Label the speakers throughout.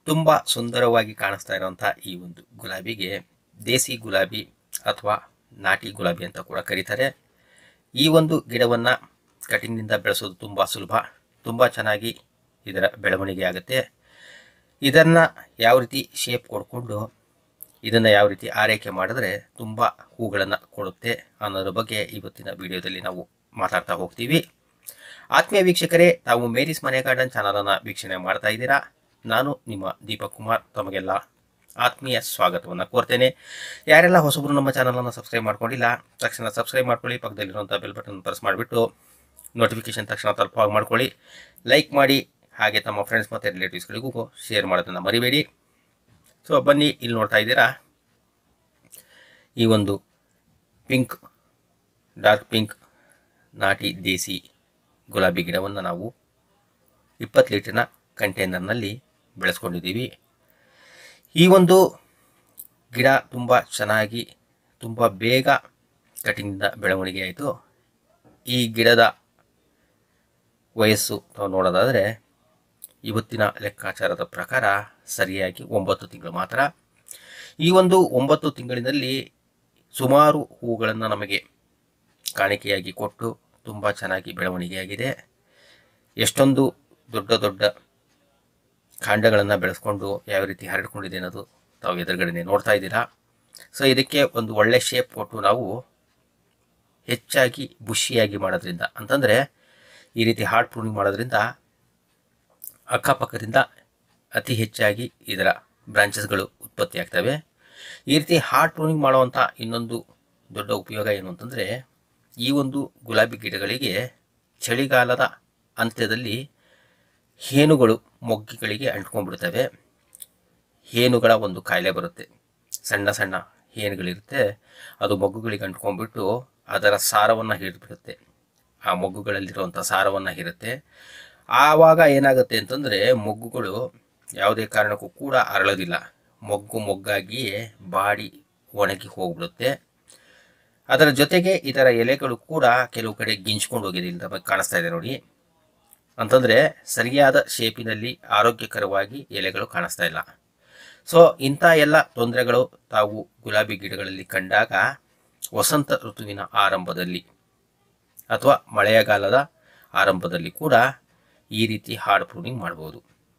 Speaker 1: ತುಂಬ ಸುಂದರವಾಗಿ ಕಾಣಿಸ್ತಾ ಇರುವಂಥ ಈ ಒಂದು ಗುಲಾಬಿಗೆ ದೇಸಿ ಗುಲಾಬಿ ಅಥವಾ ನಾಟಿ ಗುಲಾಬಿ ಅಂತ ಕೂಡ ಕರೀತಾರೆ ಈ ಒಂದು ಗಿಡವನ್ನು ಕಟಿಂಗ್ನಿಂದ ಬೆಳೆಸೋದು ತುಂಬ ಸುಲಭ ತುಂಬ ಚೆನ್ನಾಗಿ ಇದರ ಬೆಳವಣಿಗೆ ಆಗುತ್ತೆ ಇದನ್ನು ಯಾವ ರೀತಿ ಶೇಪ್ ಕೊಡ್ಕೊಂಡು ಇದನ್ನು ಯಾವ ರೀತಿ ಆರೈಕೆ ಮಾಡಿದ್ರೆ ತುಂಬ ಹೂಗಳನ್ನು ಕೊಡುತ್ತೆ ಅನ್ನೋದ್ರ ಬಗ್ಗೆ ಇವತ್ತಿನ ವಿಡಿಯೋದಲ್ಲಿ ನಾವು ಮಾತಾಡ್ತಾ ಹೋಗ್ತೀವಿ ಆತ್ಮೀಯ ವೀಕ್ಷಕರೇ ತಾವು ಮೇರಿಸ್ ಮನೆ ಗಾರ್ಡನ್ ಚಾನಲನ್ನು ವೀಕ್ಷಣೆ ಮಾಡ್ತಾ ಇದ್ದೀರಾ ನಾನು ನಿಮ್ಮ ದೀಪಕ್ ಕುಮಾರ್ ತಮಗೆಲ್ಲ ಆತ್ಮೀಯ ಸ್ವಾಗತವನ್ನು ಕೋರ್ತೇನೆ ಯಾರೆಲ್ಲ ಹೊಸಬರು ನಮ್ಮ ಚಾನಲನ್ನು ಸಬ್ಸ್ಕ್ರೈಬ್ ಮಾಡ್ಕೊಂಡಿಲ್ಲ ತಕ್ಷಣ ಸಬ್ಸ್ಕ್ರೈಬ್ ಮಾಡ್ಕೊಳ್ಳಿ ಪಕ್ಕದಲ್ಲಿರುವಂಥ ಬೆಲ್ ಬಟನ್ ಪ್ರೆಸ್ ಮಾಡಿಬಿಟ್ಟು ನೋಟಿಫಿಕೇಶನ್ ತಕ್ಷಣ ತಲುಪುವಾಗ ಮಾಡ್ಕೊಳ್ಳಿ ಲೈಕ್ ಮಾಡಿ ಹಾಗೆ ತಮ್ಮ ಫ್ರೆಂಡ್ಸ್ ಮತ್ತು ರಿಲೇಟಿವ್ಸ್ಗಳಿಗೂ ಶೇರ್ ಮಾಡೋದನ್ನು ಮರಿಬೇಡಿ ಸೊ ಬನ್ನಿ ಇಲ್ಲಿ ನೋಡ್ತಾ ಇದ್ದೀರಾ ಈ ಒಂದು ಪಿಂಕ್ ಡಾರ್ಕ್ ಪಿಂಕ್ ನಾಟಿ ದೇಸಿ ಗುಲಾಬಿ ಗಿಡವನ್ನು ನಾವು ಇಪ್ಪತ್ತು ಲೀಟರ್ನ ಕಂಟೈನರ್ನಲ್ಲಿ ಬೆಳೆಸ್ಕೊಂಡಿದ್ದೀವಿ ಈ ಒಂದು ಗಿಡ ತುಂಬ ಚೆನ್ನಾಗಿ ತುಂಬ ಬೇಗ ಕಟಿಂಗಿಂದ ಬೆಳವಣಿಗೆ ಆಯಿತು ಈ ಗಿಡದ ವಯಸ್ಸು ನಾವು ನೋಡೋದಾದರೆ ಇವತ್ತಿನ ಲೆಕ್ಕಾಚಾರದ ಪ್ರಕಾರ ಸರಿಯಾಗಿ ಒಂಬತ್ತು ತಿಂಗಳು ಮಾತ್ರ ಈ ಒಂದು ಒಂಬತ್ತು ತಿಂಗಳಿನಲ್ಲಿ ಸುಮಾರು ಹೂಗಳನ್ನು ನಮಗೆ ಕಾಣಿಕೆಯಾಗಿ ಕೊಟ್ಟು ತುಂಬ ಚೆನ್ನಾಗಿ ಬೆಳವಣಿಗೆಯಾಗಿದೆ ಎಷ್ಟೊಂದು ದೊಡ್ಡ ದೊಡ್ಡ ಕಾಂಡಗಳನ್ನು ಬೆಳೆಸ್ಕೊಂಡು ಯಾವ ರೀತಿ ಹರಡ್ಕೊಂಡಿದೆ ಅನ್ನೋದು ತಾವು ಎದುರುಗಡೆ ನೋಡ್ತಾ ಇದ್ದೀರಾ ಸೊ ಇದಕ್ಕೆ ಒಂದು ಒಳ್ಳೆ ಶೇಪ್ ಕೊಟ್ಟು ನಾವು ಹೆಚ್ಚಾಗಿ ಬುಷಿಯಾಗಿ ಮಾಡೋದ್ರಿಂದ ಅಂತಂದರೆ ಈ ರೀತಿ ಹಾರ್ಡ್ ಪ್ರೂನಿಂಗ್ ಮಾಡೋದ್ರಿಂದ ಅಕ್ಕಪಕ್ಕದಿಂದ ಅತಿ ಹೆಚ್ಚಾಗಿ ಇದರ ಬ್ರಾಂಚಸ್ಗಳು ಉತ್ಪತ್ತಿ ಆಗ್ತವೆ ಈ ರೀತಿ ಹಾರ್ಡ್ ಪ್ರೂನಿಂಗ್ ಮಾಡುವಂಥ ಇನ್ನೊಂದು ದೊಡ್ಡ ಉಪಯೋಗ ಏನು ಅಂತಂದರೆ ಈ ಒಂದು ಗುಲಾಬಿ ಗಿಡಗಳಿಗೆ ಚಳಿಗಾಲದ ಅಂತ್ಯದಲ್ಲಿ ಹೇನುಗಳು ಮೊಗ್ಗಿಗಳಿಗೆ ಅಂಟ್ಕೊಂಡ್ಬಿಡ್ತವೆ ಹೇನುಗಳ ಒಂದು ಕಾಯಿಲೆ ಬರುತ್ತೆ ಸಣ್ಣ ಸಣ್ಣ ಹೇನುಗಳಿರುತ್ತೆ ಅದು ಮೊಗ್ಗುಗಳಿಗೆ ಅಂಟ್ಕೊಂಡ್ಬಿಟ್ಟು ಅದರ ಸಾರವನ್ನು ಹಿಡಿದ್ಬಿಡುತ್ತೆ ಆ ಮೊಗ್ಗುಗಳಲ್ಲಿರುವಂಥ ಸಾರವನ್ನು ಹೀರುತ್ತೆ ಆವಾಗ ಏನಾಗುತ್ತೆ ಅಂತಂದರೆ ಮೊಗ್ಗುಗಳು ಯಾವುದೇ ಕಾರಣಕ್ಕೂ ಕೂಡ ಅರಳೋದಿಲ್ಲ ಮೊಗ್ಗು ಮೊಗ್ಗಾಗಿಯೇ ಬಾಡಿ ಒಣಗಿ ಹೋಗ್ಬಿಡುತ್ತೆ ಅದರ ಜೊತೆಗೆ ಇದರ ಎಲೆಗಳು ಕೂಡ ಕೆಲವು ಕಡೆ ಗಿಂಚ್ಕೊಂಡು ಹೋಗಿದೆ ಇಲ್ಲಿ ನಮಗೆ ಕಾಣಿಸ್ತಾ ಇದೆ ನೋಡಿ ಅಂತಂದರೆ ಸರಿಯಾದ ಶೇಪಿನಲ್ಲಿ ಆರೋಗ್ಯಕರವಾಗಿ ಎಲೆಗಳು ಕಾಣಿಸ್ತಾ ಇಲ್ಲ ಸೊ ಇಂಥ ಎಲ್ಲ ತೊಂದರೆಗಳು ತಾವು ಗುಲಾಬಿ ಗಿಡಗಳಲ್ಲಿ ಕಂಡಾಗ ವಸಂತ ಋತುವಿನ ಆರಂಭದಲ್ಲಿ ಅಥವಾ ಮಳೆಗಾಲದ ಆರಂಭದಲ್ಲಿ ಕೂಡ ಈ ರೀತಿ ಹಾರ್ಡ್ ಪ್ರೂನಿಂಗ್ ಮಾಡ್ಬೋದು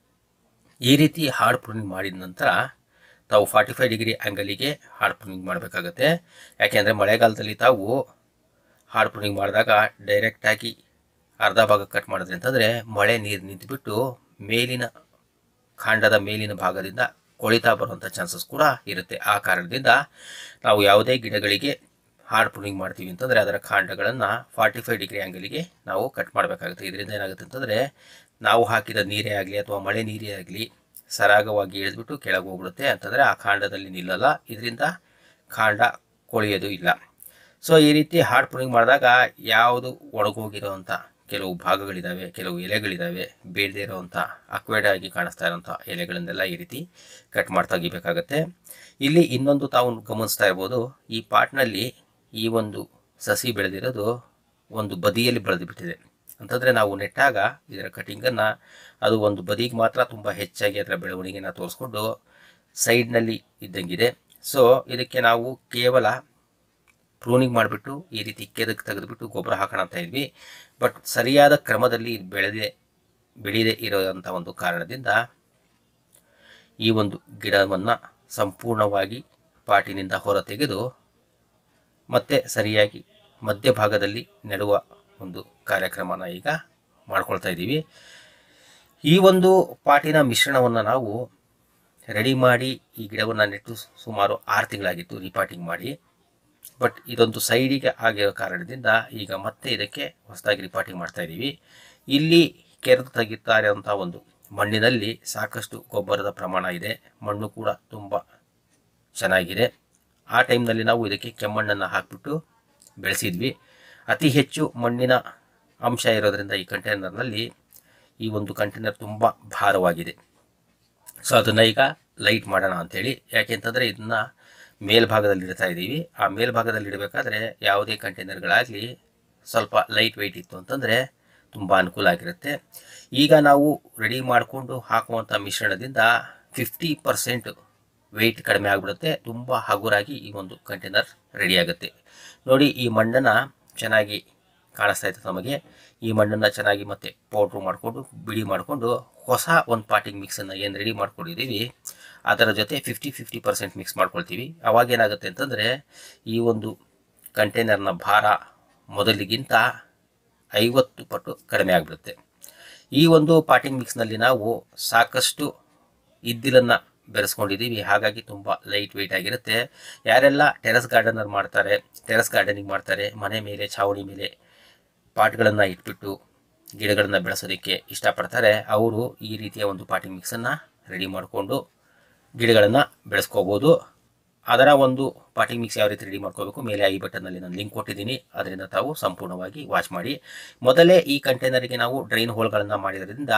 Speaker 1: ಈ ರೀತಿ ಹಾರ್ಡ್ ಪ್ರೂನಿಂಗ್ ಮಾಡಿದ ನಂತರ ತಾವು ಫಾರ್ಟಿ ಫೈವ್ ಡಿಗ್ರಿ ಆ್ಯಂಗಲಿಗೆ ಹಾರ್ಡ್ ಪ್ರೂನಿಂಗ್ ಮಾಡಬೇಕಾಗತ್ತೆ ಯಾಕೆಂದರೆ ಮಳೆಗಾಲದಲ್ಲಿ ತಾವು ಹಾರ್ಡ್ ಪ್ರೂನಿಂಗ್ ಮಾಡಿದಾಗ ಡೈರೆಕ್ಟಾಗಿ ಅರ್ಧ ಭಾಗ ಕಟ್ ಮಾಡಿದ್ರಿ ಅಂತಂದರೆ ಮಳೆ ನೀರು ನಿಂತುಬಿಟ್ಟು ಮೇಲಿನ ಕಾಂಡದ ಮೇಲಿನ ಭಾಗದಿಂದ ಕೊಳಿತಾ ಬರುವಂಥ ಚಾನ್ಸಸ್ ಕೂಡ ಇರುತ್ತೆ ಆ ಕಾರಣದಿಂದ ನಾವು ಯಾವುದೇ ಗಿಡಗಳಿಗೆ ಹಾರ್ಡ್ ಪ್ರೂನಿಂಗ್ ಮಾಡ್ತೀವಿ ಅಂತಂದರೆ ಅದರ ಕಾಂಡಗಳನ್ನು ಫಾರ್ಟಿ ಫೈವ್ ಡಿಗ್ರಿ ಆ್ಯಂಗಲಿಗೆ ನಾವು ಕಟ್ ಮಾಡಬೇಕಾಗುತ್ತೆ ಇದರಿಂದ ಏನಾಗುತ್ತೆ ಅಂತಂದರೆ ನಾವು ಹಾಕಿದ ನೀರೇ ಆಗಲಿ ಅಥವಾ ಮಳೆ ನೀರೇ ಆಗಲಿ ಸರಾಗವಾಗಿ ಇಳಿದ್ಬಿಟ್ಟು ಕೆಳಗೆ ಹೋಗ್ಬಿಡುತ್ತೆ ಅಂತಂದರೆ ಆ ಕಾಂಡದಲ್ಲಿ ನಿಲ್ಲಲ್ಲ ಇದರಿಂದ ಕಾಂಡ ಕೊಳೆಯೋದು ಇಲ್ಲ ಸೊ ಈ ರೀತಿ ಹಾರ್ಡ್ ಪ್ರೂನಿಂಗ್ ಮಾಡಿದಾಗ ಯಾವುದು ಒಣಗೋಗಿರೋವಂಥ ಕೆಲವು ಭಾಗಗಳಿದ್ದಾವೆ ಕೆಲವು ಎಲೆಗಳಿದ್ದಾವೆ ಬೇಡದೇ ಇರೋವಂಥ ಅಕ್ವೇಡ್ ಆಗಿ ಕಾಣಿಸ್ತಾ ಇರೋವಂಥ ಎಲೆಗಳನ್ನೆಲ್ಲ ಈ ರೀತಿ ಕಟ್ ಮಾಡಿ ತೆಗಿಬೇಕಾಗತ್ತೆ ಇಲ್ಲಿ ಇನ್ನೊಂದು ತಾವು ಗಮನಿಸ್ತಾ ಇರ್ಬೋದು ಈ ಪಾಟ್ನಲ್ಲಿ ಈ ಒಂದು ಸಸಿ ಬೆಳೆದಿರೋದು ಒಂದು ಬದಿಯಲ್ಲಿ ಬೆಳೆದು ಬಿಟ್ಟಿದೆ ಅಂತಂದರೆ ನಾವು ನೆಟ್ಟಾಗ ಇದರ ಕಟಿಂಗನ್ನು ಅದು ಒಂದು ಬದಿಗೆ ಮಾತ್ರ ತುಂಬ ಹೆಚ್ಚಾಗಿ ಅದರ ಬೆಳವಣಿಗೆನ ತೋರಿಸ್ಕೊಂಡು ಸೈಡ್ನಲ್ಲಿ ಇದ್ದಂಗಿದೆ ಸೊ ಇದಕ್ಕೆ ನಾವು ಕೇವಲ ಪ್ರೂನಿಂಗ್ ಮಾಡಿಬಿಟ್ಟು ಈ ರೀತಿ ಕೆದಕ್ಕೆ ತೆಗೆದುಬಿಟ್ಟು ಗೊಬ್ಬರ ಹಾಕೋಣ ಅಂತ ಇದ್ವಿ ಬಟ್ ಸರಿಯಾದ ಕ್ರಮದಲ್ಲಿ ಇದು ಬೆಳೆದೇ ಬೆಳೆಯದೇ ಇರೋಂಥ ಒಂದು ಕಾರಣದಿಂದ ಈ ಒಂದು ಗಿಡವನ್ನು ಸಂಪೂರ್ಣವಾಗಿ ಪಾಟಿನಿಂದ ಹೊರ ತೆಗೆದು ಮತ್ತೆ ಸರಿಯಾಗಿ ಮಧ್ಯಭಾಗದಲ್ಲಿ ನೆಡುವ ಒಂದು ಕಾರ್ಯಕ್ರಮನ ಈಗ ಮಾಡ್ಕೊಳ್ತಾ ಇದ್ದೀವಿ ಈ ಒಂದು ಪಾಟಿನ ಮಿಶ್ರಣವನ್ನು ನಾವು ರೆಡಿ ಮಾಡಿ ಈ ಗಿಡವನ್ನು ನೆಟ್ಟು ಸುಮಾರು ಆರು ತಿಂಗಳಾಗಿತ್ತು ರೀಪಾಟಿಂಗ್ ಮಾಡಿ ಬಟ್ ಇದೊಂದು ಸೈಡಿಗೆ ಆಗಿರೋ ಕಾರಣದಿಂದ ಈಗ ಮತ್ತೆ ಇದಕ್ಕೆ ಹೊಸದಾಗಿ ರಿಪಾಟಿಂಗ್ ಮಾಡ್ತಾ ಇದ್ದೀವಿ ಇಲ್ಲಿ ಕೆರೆದು ತೆಗಿತಾ ಇರೋಂಥ ಒಂದು ಮಣ್ಣಿನಲ್ಲಿ ಸಾಕಷ್ಟು ಗೊಬ್ಬರದ ಪ್ರಮಾಣ ಇದೆ ಮಣ್ಣು ಕೂಡ ತುಂಬ ಚೆನ್ನಾಗಿದೆ ಆ ಟೈಮ್ನಲ್ಲಿ ನಾವು ಇದಕ್ಕೆ ಕೆಮ್ಮಣ್ಣನ್ನು ಹಾಕಿಬಿಟ್ಟು ಬೆಳೆಸಿದ್ವಿ ಅತಿ ಹೆಚ್ಚು ಮಣ್ಣಿನ ಅಂಶ ಇರೋದರಿಂದ ಈ ಕಂಟೈನರ್ನಲ್ಲಿ ಈ ಒಂದು ಕಂಟೈನರ್ ತುಂಬ ಭಾರವಾಗಿದೆ ಸೊ ಅದನ್ನು ಈಗ ಲೈಟ್ ಮಾಡೋಣ ಅಂಥೇಳಿ ಯಾಕೆಂತಂದರೆ ಇದನ್ನು ಮೇಲ್ಭಾಗದಲ್ಲಿ ಇಡ್ತಾ ಇದ್ದೀವಿ ಆ ಮೇಲ್ಭಾಗದಲ್ಲಿ ಇಡಬೇಕಾದ್ರೆ ಯಾವುದೇ ಕಂಟೈನರ್ಗಳಾಗಲಿ ಸ್ವಲ್ಪ ಲೈಟ್ ವೆಯ್ಟ್ ಇತ್ತು ಅಂತಂದರೆ ತುಂಬ ಅನುಕೂಲ ಆಗಿರುತ್ತೆ ಈಗ ನಾವು ರೆಡಿ ಮಾಡಿಕೊಂಡು ಹಾಕುವಂಥ ಮಿಶ್ರಣದಿಂದ ಫಿಫ್ಟಿ ಪರ್ಸೆಂಟ್ ವೆಯ್ಟ್ ಕಡಿಮೆ ಆಗಿಬಿಡುತ್ತೆ ತುಂಬ ಹಗುರಾಗಿ ಈ ಒಂದು ಕಂಟೈನರ್ ರೆಡಿ ಆಗುತ್ತೆ ನೋಡಿ ಈ ಮಣ್ಣನ್ನು ಚೆನ್ನಾಗಿ ಕಾಣಿಸ್ತಾ ಇತ್ತು ನಮಗೆ ಈ ಮಣ್ಣನ್ನು ಚೆನ್ನಾಗಿ ಮತ್ತೆ ಪೌಡ್ರು ಮಾಡಿಕೊಂಡು ಬಿಡಿ ಮಾಡಿಕೊಂಡು ಹೊಸ ಒಂದು ಪಾಟಿಂಗ್ ಮಿಕ್ಸನ್ನು ಏನು ರೆಡಿ ಮಾಡ್ಕೊಂಡಿದ್ದೀವಿ ಅದರ ಜೊತೆ ಫಿಫ್ಟಿ ಫಿಫ್ಟಿ ಪರ್ಸೆಂಟ್ ಮಿಕ್ಸ್ ಮಾಡ್ಕೊಳ್ತೀವಿ ಅವಾಗ ಏನಾಗುತ್ತೆ ಅಂತಂದರೆ ಈ ಒಂದು ಕಂಟೈನರ್ನ ಭಾರ ಮೊದಲಿಗಿಂತ ಐವತ್ತು ಪಟ್ಟು ಕಡಿಮೆ ಆಗಿಬಿಡುತ್ತೆ ಈ ಒಂದು ಪಾಟಿಂಗ್ ಮಿಕ್ಸ್ನಲ್ಲಿ ನಾವು ಸಾಕಷ್ಟು ಇದ್ದಿಲನ್ನು ಬೆರೆಸ್ಕೊಂಡಿದ್ದೀವಿ ಹಾಗಾಗಿ ತುಂಬ ಲೈಟ್ ವೆಯ್ಟ್ ಆಗಿರುತ್ತೆ ಯಾರೆಲ್ಲ ಟೆರೆಸ್ ಗಾರ್ಡನರ್ ಮಾಡ್ತಾರೆ ಟೆರೆಸ್ ಗಾರ್ಡನಿಂಗ್ ಮಾಡ್ತಾರೆ ಮನೆ ಮೇಲೆ ಛಾವಣಿ ಮೇಲೆ ಪಾಟ್ಗಳನ್ನು ಇಟ್ಬಿಟ್ಟು ಗಿಡಗಳನ್ನು ಬೆಳೆಸೋದಕ್ಕೆ ಇಷ್ಟಪಡ್ತಾರೆ ಅವರು ಈ ರೀತಿಯ ಒಂದು ಪಾಟಿಂಗ್ ಮಿಕ್ಸನ್ನು ರೆಡಿ ಮಾಡಿಕೊಂಡು ಗಿಡಗಳನ್ನು ಬೆಳೆಸ್ಕೋಬೋದು ಅದರ ಒಂದು ಪಾಟಿಂಗ್ ಮಿಕ್ಸ್ ಯಾವ ರೀತಿ ರೆಡಿ ಮಾಡ್ಕೋಬೇಕು ಮೇಲೆ ಐ ಬಟನ್ನಲ್ಲಿ ನಾನು ಲಿಂಕ್ ಕೊಟ್ಟಿದ್ದೀನಿ ಅದರಿಂದ ತಾವು ಸಂಪೂರ್ಣವಾಗಿ ವಾಚ್ ಮಾಡಿ ಮೊದಲೇ ಈ ಕಂಟೈನರ್ಗೆ ನಾವು ಡ್ರೈನ್ ಹೋಲ್ಗಳನ್ನು ಮಾಡಿರೋದ್ರಿಂದ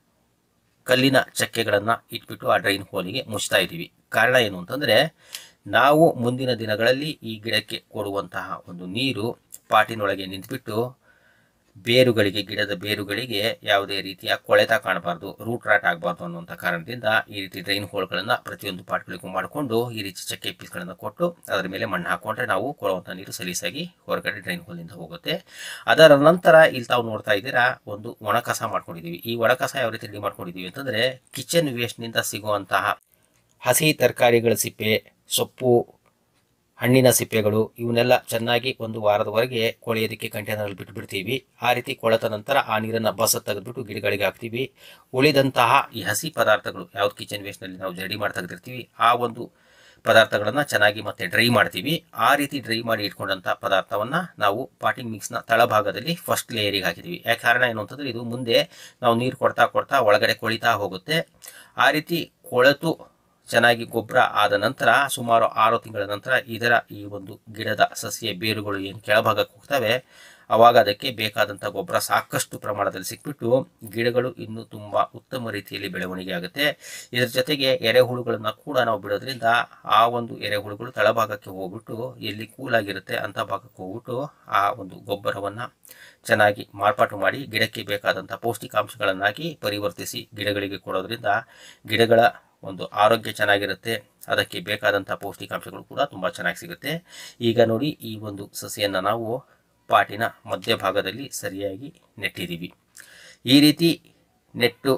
Speaker 1: ಕಲ್ಲಿನ ಚಕ್ಕೆಗಳನ್ನು ಇಟ್ಬಿಟ್ಟು ಆ ಡ್ರೈನ್ ಹೋಲಿಗೆ ಮುಚ್ತಾ ಇದ್ದೀವಿ ಕಾರಣ ಏನು ಅಂತಂದರೆ ನಾವು ಮುಂದಿನ ದಿನಗಳಲ್ಲಿ ಈ ಗಿಡಕ್ಕೆ ಕೊಡುವಂತಹ ಒಂದು ನೀರು ಪಾಟಿನೊಳಗೆ ನಿಂತುಬಿಟ್ಟು ಬೇರುಗಳಿಗೆ ಗಿಡದ ಬೇರುಗಳಿಗೆ ಯಾವುದೇ ರೀತಿಯ ಕೊಳೆತ ಕಾಣಬಾರ್ದು ರೂಟ್ ರಾಟ್ ಆಗಬಾರ್ದು ಅನ್ನುವಂಥ ಕಾರಣದಿಂದ ಈ ರೀತಿ ಡ್ರೈನ್ ಹೋಲ್ಗಳನ್ನು ಪ್ರತಿಯೊಂದು ಪಾಟ್ಗಳಿಗೂ ಮಾಡಿಕೊಂಡು ಈ ರೀತಿ ಚಕ್ಕೆ ಪೀಸ್ಗಳನ್ನು ಕೊಟ್ಟು ಅದರ ಮೇಲೆ ಮಣ್ಣು ಹಾಕೊಂಡ್ರೆ ನಾವು ಕೊಡುವಂಥ ನೀರು ಸಲೀಸಾಗಿ ಹೊರಗಡೆ ಡ್ರೈನ್ ಹೋಲಿಂದ ಹೋಗುತ್ತೆ ಅದರ ನಂತರ ಇಲ್ಲಿ ತಾವು ನೋಡ್ತಾ ಇದ್ದೀರಾ ಒಂದು ಒಣಕಸ ಮಾಡ್ಕೊಂಡಿದ್ದೀವಿ ಈ ಒಣಕಸ ಯಾವ ರೀತಿ ರೆಡಿ ಮಾಡ್ಕೊಂಡಿದ್ದೀವಿ ಅಂತಂದರೆ ಕಿಚನ್ ವೇಸ್ಟ್ನಿಂದ ಸಿಗುವಂತಹ ಹಸಿ ತರಕಾರಿಗಳ ಸಿಪ್ಪೆ ಸೊಪ್ಪು ಹಣ್ಣಿನ ಸಿಪ್ಪೆಗಳು ಇವನ್ನೆಲ್ಲ ಚೆನ್ನಾಗಿ ಒಂದು ವಾರದವರೆಗೆ ಕೊಳೆಯೋದಕ್ಕೆ ಕಂಟೈನರಲ್ಲಿ ಬಿಟ್ಬಿಡ್ತೀವಿ ಆ ರೀತಿ ಕೊಳೆತ ನಂತರ ಆ ನೀರನ್ನು ಬಸ ತೆಗೆದ್ಬಿಟ್ಟು ಗಿಡಗಳಿಗೆ ಹಾಕ್ತೀವಿ ಉಳಿದಂತಹ ಈ ಹಸಿ ಪದಾರ್ಥಗಳು ಯಾವ್ದು ಕಿಚನ್ ವೇಸ್ಟ್ನಲ್ಲಿ ನಾವು ರೆಡಿ ಮಾಡಿ ತೆಗೆದಿರ್ತೀವಿ ಆ ಒಂದು ಪದಾರ್ಥಗಳನ್ನು ಚೆನ್ನಾಗಿ ಮತ್ತೆ ಡ್ರೈ ಮಾಡ್ತೀವಿ ಆ ರೀತಿ ಡ್ರೈ ಮಾಡಿ ಇಟ್ಕೊಂಡಂಥ ಪದಾರ್ಥವನ್ನು ನಾವು ಪಾಟಿಂಗ್ ಮಿಕ್ಸ್ನ ತಳಭಾಗದಲ್ಲಿ ಫಸ್ಟ್ ಲೇಯರಿಗೆ ಹಾಕಿದ್ದೀವಿ ಯಾಕೆ ಕಾರಣ ಏನು ಅಂತಂದರೆ ಇದು ಮುಂದೆ ನಾವು ನೀರು ಕೊಡ್ತಾ ಕೊಡ್ತಾ ಒಳಗಡೆ ಕೊಳಿತಾ ಹೋಗುತ್ತೆ ಆ ರೀತಿ ಕೊಳೆತು ಚೆನ್ನಾಗಿ ಗೊಬ್ಬರ ಆದ ನಂತರ ಸುಮಾರು ಆರು ತಿಂಗಳ ನಂತರ ಇದರ ಈ ಒಂದು ಗಿಡದ ಸಸ್ಯ ಬೇರುಗಳು ಏನು ಕೆಳಭಾಗಕ್ಕೆ ಹೋಗ್ತವೆ ಆವಾಗ ಅದಕ್ಕೆ ಬೇಕಾದಂಥ ಗೊಬ್ಬರ ಸಾಕಷ್ಟು ಪ್ರಮಾಣದಲ್ಲಿ ಸಿಕ್ಬಿಟ್ಟು ಗಿಡಗಳು ಇನ್ನೂ ತುಂಬ ಉತ್ತಮ ರೀತಿಯಲ್ಲಿ ಬೆಳವಣಿಗೆ ಆಗುತ್ತೆ ಇದರ ಜೊತೆಗೆ ಎರೆಹುಳುಗಳನ್ನು ಕೂಡ ನಾವು ಬಿಡೋದ್ರಿಂದ ಆ ಒಂದು ಎರೆಹುಳುಗಳು ತಳಭಾಗಕ್ಕೆ ಹೋಗ್ಬಿಟ್ಟು ಎಲ್ಲಿ ಕೂಲಾಗಿರುತ್ತೆ ಅಂಥ ಭಾಗಕ್ಕೆ ಹೋಗ್ಬಿಟ್ಟು ಆ ಒಂದು ಗೊಬ್ಬರವನ್ನು ಚೆನ್ನಾಗಿ ಮಾರ್ಪಾಟು ಮಾಡಿ ಗಿಡಕ್ಕೆ ಬೇಕಾದಂಥ ಪೌಷ್ಟಿಕಾಂಶಗಳನ್ನಾಗಿ ಪರಿವರ್ತಿಸಿ ಗಿಡಗಳಿಗೆ ಕೊಡೋದ್ರಿಂದ ಗಿಡಗಳ ಒಂದು ಆರೋಗ್ಯ ಚೆನ್ನಾಗಿರುತ್ತೆ ಅದಕ್ಕೆ ಬೇಕಾದಂಥ ಪೌಷ್ಟಿಕಾಂಶಗಳು ಕೂಡ ತುಂಬ ಚೆನ್ನಾಗಿ ಸಿಗುತ್ತೆ ಈಗ ನೋಡಿ ಈ ಒಂದು ಸಸಿಯನ್ನು ನಾವು ಪಾಟಿನ ಮಧ್ಯಭಾಗದಲ್ಲಿ ಸರಿಯಾಗಿ ನೆಟ್ಟಿದ್ದೀವಿ ಈ ರೀತಿ ನೆಟ್ಟು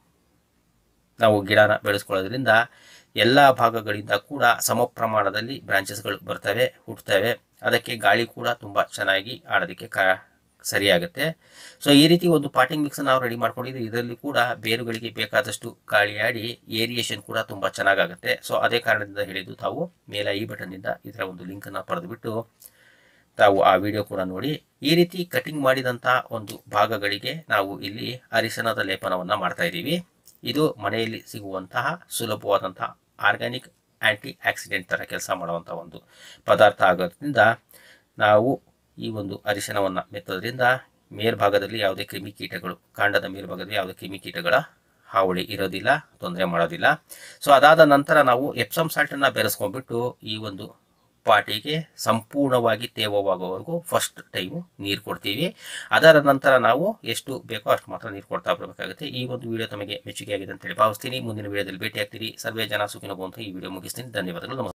Speaker 1: ನಾವು ಗಿಡನ ಬೆಳೆಸ್ಕೊಳ್ಳೋದ್ರಿಂದ ಎಲ್ಲ ಭಾಗಗಳಿಂದ ಕೂಡ ಸಮ ಪ್ರಮಾಣದಲ್ಲಿ ಬ್ರಾಂಚಸ್ಗಳು ಬರ್ತವೆ ಹುಟ್ಟುತ್ತವೆ ಅದಕ್ಕೆ ಗಾಳಿ ಕೂಡ ತುಂಬ ಚೆನ್ನಾಗಿ ಆಡೋದಕ್ಕೆ ಕಾ ಸರಿಯಾಗುತ್ತೆ ಸೊ ಈ ರೀತಿ ಒಂದು ಪಾಟಿಂಗ್ ಮಿಕ್ಸ್ ನಾವು ರೆಡಿ ಮಾಡ್ಕೊಂಡಿದ್ದೀವಿ ಇದರಲ್ಲಿ ಕೂಡ ಬೇರುಗಳಿಗೆ ಬೇಕಾದಷ್ಟು ಗಾಳಿ ಆಡಿ ಏರಿಯೇಷನ್ ಕೂಡ ತುಂಬ ಚೆನ್ನಾಗಾಗುತ್ತೆ ಸೊ ಅದೇ ಕಾರಣದಿಂದ ಹೇಳಿದ್ದು ತಾವು ಮೇಲೆ ಈ ಬಟನ್ನಿಂದ ಇದರ ಒಂದು ಲಿಂಕನ್ನು ಪಡೆದುಬಿಟ್ಟು ತಾವು ಆ ವಿಡಿಯೋ ಕೂಡ ನೋಡಿ ಈ ರೀತಿ ಕಟಿಂಗ್ ಮಾಡಿದಂಥ ಒಂದು ಭಾಗಗಳಿಗೆ ನಾವು ಇಲ್ಲಿ ಅರಿಶಿಣದ ಲೇಪನವನ್ನು ಮಾಡ್ತಾ ಇದ್ದೀವಿ ಇದು ಮನೆಯಲ್ಲಿ ಸಿಗುವಂತಹ ಸುಲಭವಾದಂತಹ ಆರ್ಗ್ಯಾನಿಕ್ ಆ್ಯಂಟಿ ಆಕ್ಸಿಡೆಂಟ್ ಥರ ಕೆಲಸ ಮಾಡುವಂಥ ಒಂದು ಪದಾರ್ಥ ಆಗೋದ್ರಿಂದ ನಾವು ಈ ಒಂದು ಅರಿಶಿಣವನ್ನು ಮೆತ್ತೋದ್ರಿಂದ ಮೇಲ್ಭಾಗದಲ್ಲಿ ಯಾವುದೇ ಕ್ರಿಮಿಕೀಟಗಳು ಕಾಂಡದ ಮೇಲ್ಭಾಗದಲ್ಲಿ ಯಾವುದೇ ಕ್ರಿಮಿಕೀಟಗಳ ಹಾವಳಿ ಇರೋದಿಲ್ಲ ತೊಂದರೆ ಮಾಡೋದಿಲ್ಲ ಸೊ ಅದಾದ ನಂತರ ನಾವು ಎಪ್ಸಮ್ ಸಾಲ್ಟನ್ನು ಬೆರೆಸ್ಕೊಂಡ್ಬಿಟ್ಟು ಈ ಒಂದು ಪಾಟಿಗೆ ಸಂಪೂರ್ಣವಾಗಿ ತೇವವಾಗುವವರೆಗೂ ಫಸ್ಟ್ ಟೈಮು ನೀರು ಕೊಡ್ತೀವಿ ಅದರ ನಂತರ ನಾವು ಎಷ್ಟು ಬೇಕೋ ಅಷ್ಟು ಮಾತ್ರ ನೀರು ಕೊಡ್ತಾ ಬರಬೇಕಾಗುತ್ತೆ ಈ ಒಂದು ವಿಡಿಯೋ ತಮಗೆ ಮೆಚ್ಚುಗೆ ಆಗಿದೆ ಅಂತೇಳಿ ಭಾವಿಸ್ತೀನಿ ಮುಂದಿನ ವಿಡಿಯೋದಲ್ಲಿ ಭೇಟಿ ಆಗ್ತೀರಿ ಸರ್ವೇ ಜನ ಸುಖಿನ ಈ ವಿಡಿಯೋ ಮುಗಿಸ್ತೀನಿ ಧನ್ಯವಾದಗಳು ನಮಸ್ಕಾರ